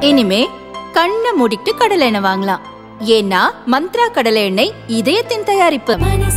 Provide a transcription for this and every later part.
இனிமே கண்ணை மூடிட்டு கடலை எண்ணெய் வாங்கலாம் ஏன்னா மந்த்ரா கடலை எண்ணெய் இதயத்தின் தயாரிப்பு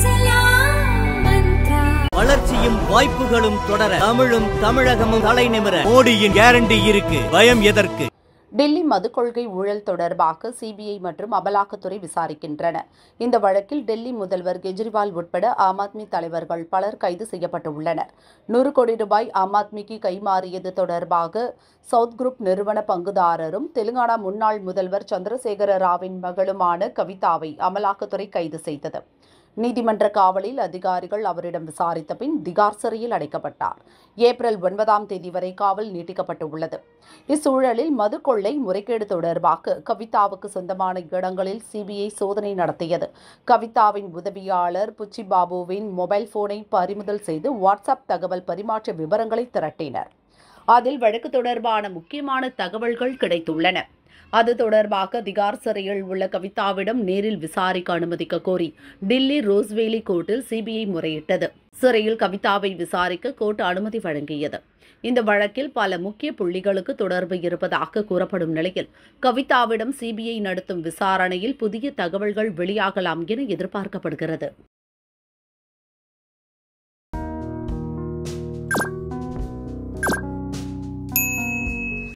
வளர்ச்சியும் வாய்ப்புகளும் தொடர தமிழும் தமிழகமும் தலை நிமிர மோடியின் கேரண்டி இருக்கு பயம் எதற்கு டெல்லி மதுக் கொள்கை ஊழல் தொடர்பாக சிபிஐ மற்றும் அமலாக்கத்துறை விசாரிக்கின்றன இந்த வழக்கில் டெல்லி முதல்வர் கெஜ்ரிவால் உட்பட ஆம் ஆத்மி தலைவர்கள் பலர் கைது செய்யப்பட்டுள்ளனர் நூறு கோடி ரூபாய் ஆம் ஆத்மிக்கு கைமாறியது தொடர்பாக சவுத் குரூப் நிறுவன பங்குதாரரும் தெலுங்கானா முன்னாள் முதல்வர் சந்திரசேகர ராவின் மகளுமான கவிதாவை அமலாக்கத்துறை கைது செய்தது நீதிமன்ற காவலில் அதிகாரிகள் அவரிடம் விசாரித்த பின் திகார் சிறையில் அடைக்கப்பட்டார் ஏப்ரல் ஒன்பதாம் தேதி வரை காவல் நீட்டிக்கப்பட்டுள்ளது இச்சூழலில் மது கொள்ளை முறைகேடு தொடர்பாக கவிதாவுக்கு சொந்தமான இடங்களில் சிபிஐ சோதனை நடத்தியது கவிதாவின் உதவியாளர் புச்சி பாபுவின் மொபைல் போனை பறிமுதல் செய்து வாட்ஸ்அப் தகவல் பரிமாற்ற விவரங்களை திரட்டினர் அதில் வழக்கு தொடர்பான முக்கியமான தகவல்கள் கிடைத்துள்ளன அது தொடர்பாக திகார் சிறையில் உள்ள கவிதாவிடம் நேரில் விசாரிக்க அனுமதிக்க கோரி டில்லி ரோஸ்வேலி கோர்ட்டில் சிபிஐ முறையிட்டது சிறையில் கவிதாவை விசாரிக்க கோர்ட் அனுமதி வழங்கியது இந்த வழக்கில் பல முக்கிய புள்ளிகளுக்கு தொடர்பு இருப்பதாக கூறப்படும் நிலையில் கவிதாவிடம் சிபிஐ நடத்தும் விசாரணையில் புதிய தகவல்கள் வெளியாகலாம் என எதிர்பார்க்கப்படுகிறது